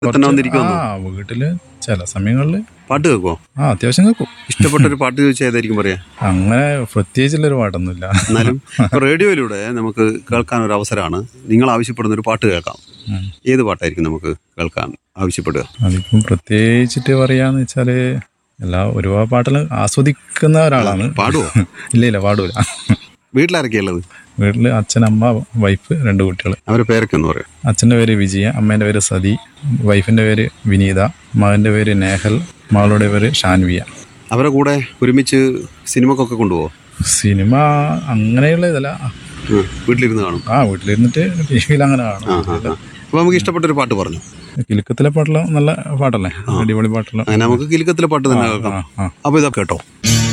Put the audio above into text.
തന്നെ വന്നിരിക്കുമെന്നോ ആ വീട്ടില് ചില സമയങ്ങളില് പാട്ട് കേൾക്കുമോ ആ അത്യാവശ്യം കേൾക്കും ഇഷ്ടപ്പെട്ട ഒരു പാട്ട് ചോദിച്ചാൽ ഏതായിരിക്കും പറയാ അങ്ങനെ പ്രത്യേകിച്ചുള്ളൊരു പാട്ടൊന്നുമില്ല എന്നാലും ഇപ്പൊ റേഡിയോയിലൂടെ നമുക്ക് കേൾക്കാൻ ഒരു അവസരമാണ് നിങ്ങൾ ആവശ്യപ്പെടുന്ന ഒരു പാട്ട് കേൾക്കാം ഉം. ഏത് പാട്ടായിരിക്കും നമുക്ക് കേൾക്കാൻ ആവശ്യപ്പെടുക അതിപ്പം പ്രത്യേകിച്ചിട്ട് പറയാന്ന് വെച്ചാല് എല്ലാ ഒരുപാട് പാട്ടെല്ലാം ആസ്വദിക്കുന്ന ഒരാളാണ് പാടുവോ ഇല്ല ഇല്ല പാടൂല വീട്ടിലാരൊക്കെയുള്ളത് വീട്ടില് അച്ഛൻ അമ്മ വൈഫ് രണ്ട് കുട്ടികൾ അവരെ പേരൊക്കെ ഒന്ന് പറയാം അച്ഛൻ്റെ പേര് വിജയ അമ്മേൻ്റെ പേര് സതി വൈഫിൻ്റെ പേര് വിനീത മകൻ്റെ പേര് നേഹൽ മകളുടെ പേര് ഷാൻവിയ അവരെ കൂടെ ഒരുമിച്ച് സിനിമക്കൊക്കെ കൊണ്ടുപോകും സിനിമ അങ്ങനെയുള്ള ഇതല്ല വീട്ടിലിരുന്ന് കാണും ആ വീട്ടിലിരുന്നിട്ട് ടി വിയിൽ അങ്ങനെ ആ കാണും ആ ആ. അപ്പൊ നമുക്ക് ഇഷ്ടപ്പെട്ട ഒരു പാട്ട് പറഞ്ഞു കിലുക്കത്തിലെ പാട്ടെല്ലാം നല്ല പാട്ടല്ലേ അടിപൊളി പാട്ടെല്ലാം അങ്ങനെ നമുക്ക് കിലുക്കത്തിലെ പാട്ട് തന്നെ കേൾക്കാം ആ ആ അപ്പൊ ഇതൊക്കെ കേട്ടോ